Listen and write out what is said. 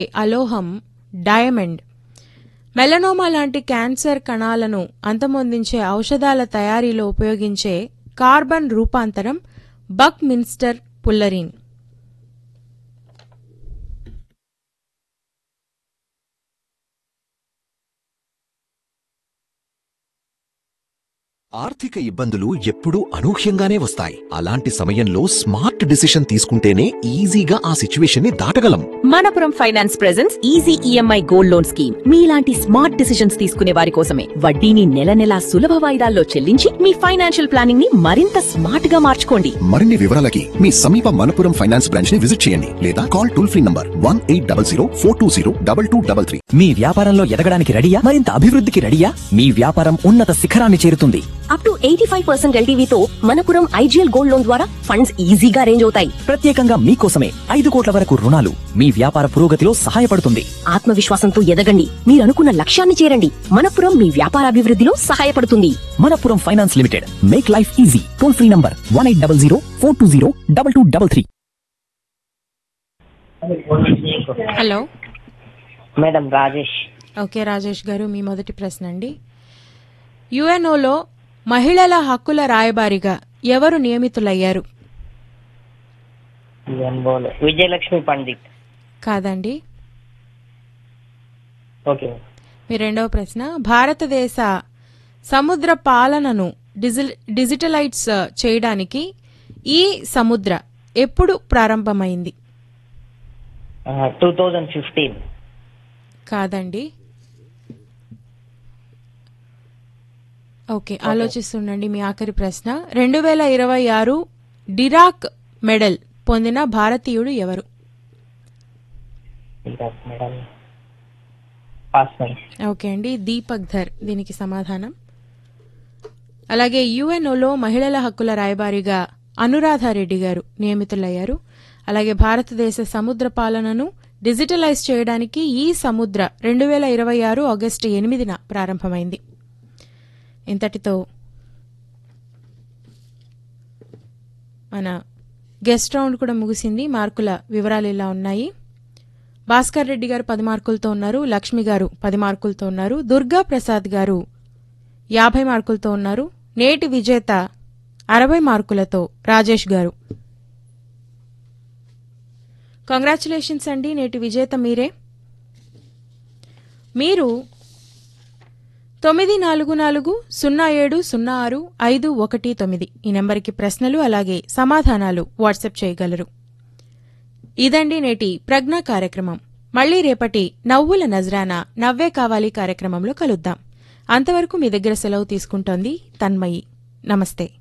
అలోహం డయమండ్ melanoma లాంటి cancer కణాలను అంతమొందించే ఔషధాల తయారీలో ఉపయోగించే కార్బన్ రూపాంతరం బక్ మిన్స్టర్ పుల్లరీన్ ఆర్థిక ఇబ్బందులు ఎప్పుడూ అనూహ్యంగానే వస్తాయి అలాంటి సమయంలో స్మార్ట్ డిసిషన్ తీసుకుంటేనే ఈజీగా ఆ సిచ్యువేషన్ ని దాటగలం Manappuram finance presents easy EMI gold loan scheme మీలాంటి స్మార్ట్ డిసిషన్స్ తీసుకునే వారి కోసమే వడ్డీని నెల నెలా సులభ వాయిదాల్లో చెల్లించి మీ ఫైనాన్షియల్ ప్లానింగ్ ని మరింత స్మార్ట్ గా మార్చుకోండి మరిన్ని వివరాలకి మీ సమీప మనపురం ఫైనాన్స్ బ్రాంచ్ ని విజిట్ చేయండి లేదా call toll free number one eight double zero four two zero double two double three మీ వ్యాపారంలో ఎదగడానికి రెడీయా మరింత అభివృద్ధికి రెడీయా మీ వ్యాపారం ఉన్నత శిఖరాన్ని చేరుతుంది up to eighty five percent ఎల్టీవీతో మనపురం ఐజీఎల్ గోల్డ్ లోన్ ద్వారా ఫండ్స్ ఈజీగా రేంజ్ అవుతాయి ప్రత్యేకంగా మీకోసమే ఐదు కోట్ల వరకు రుణాలు మీ వ్యాపార పురోగతిలో సహాయపడుతుంది ఆత్మవిశ్వాసంతో ఎదగండి మీరు అనుకున్న లక్ష్యాన్ని చేరండి మనపురం మీ వ్యాపారాభివృద్ధిలో సహాయపడుతుంది Manappuram finance limited make life easy toll free number one eight double zero four two zero double two double three hello madam Rajesh okay Rajesh garu మీ మొదటి ప్రశ్న అండి యుఎన్ఓలో మహిళల హక్కుల రాయబారిగా ఎవరు నియమితులయ్యారు ఏం బోలే విజయలక్ష్మి పండిత్ కాదండి ఓకే మీ రెండవ ప్రశ్న భారతదేశ సముద్ర పాలనను డిజి- డిజిటలైజ్ చేయడానికి ఈ సముద్ర ఎప్పుడు ప్రారంభమైంది టూ థౌజండ్ ఫిఫ్టీన్ కాదండి ఓకే ఆలోచిస్తుండండి మీ ఆఖరి ప్రశ్న రెండు వేల ఇరవై ఆరు డిరాక్ మెడల్ పొందిన భారతీయుడు ఎవరు మేడం పాస్ మేడం ఓకే అండి దీపక్ ధర్ దీనికి సమాధానం అలాగే యుఎన్ఓలో మహిళల హక్కుల రాయబారిగా అనురాధారెడ్డి గారు నియమితులయ్యారు అలాగే భారతదేశ సముద్ర పాలనను డిజిటలైజ్ చేయడానికి ఈ సముద్ర రెండు వేల ఇరవై ఆరు ఆగస్టు ఎనిమిదిన ప్రారంభమైంది ఇంతటితో మన గెస్ట్ రౌండ్ కూడా ముగిసింది మార్కుల వివరాలు ఇలా ఉన్నాయి భాస్కర్ రెడ్డి గారు పది మార్కులతో ఉన్నారు లక్ష్మి గారు పది మార్కులతో ఉన్నారు దుర్గా ప్రసాద్ గారు యాభై మార్కులతో ఉన్నారు నేటి విజేత అరవై మార్కులతో రాజేష్ గారు కంగ్రాచులేషన్స్ అండి నేటి విజేత మీరే మీరు తొమ్మిది నాలుగు నాలుగు సున్నా ఏడు సున్నా ఆరు ఐదు ఒకటి తొమ్మిది ఈ నెంబర్కి ప్రశ్నలు అలాగే సమాధానాలు వాట్సాప్ చేయగలరు ఇదండి నేటి ప్రజ్ఞ కార్యక్రమం మళ్ళీ రేపటి నవ్వుల నజరానా నవ్వే కావాలి కార్యక్రమంలో కలుద్దాం అంతవరకు మీ దగ్గర సెలవు తీసుకుంటోంది తన్మయి నమస్తే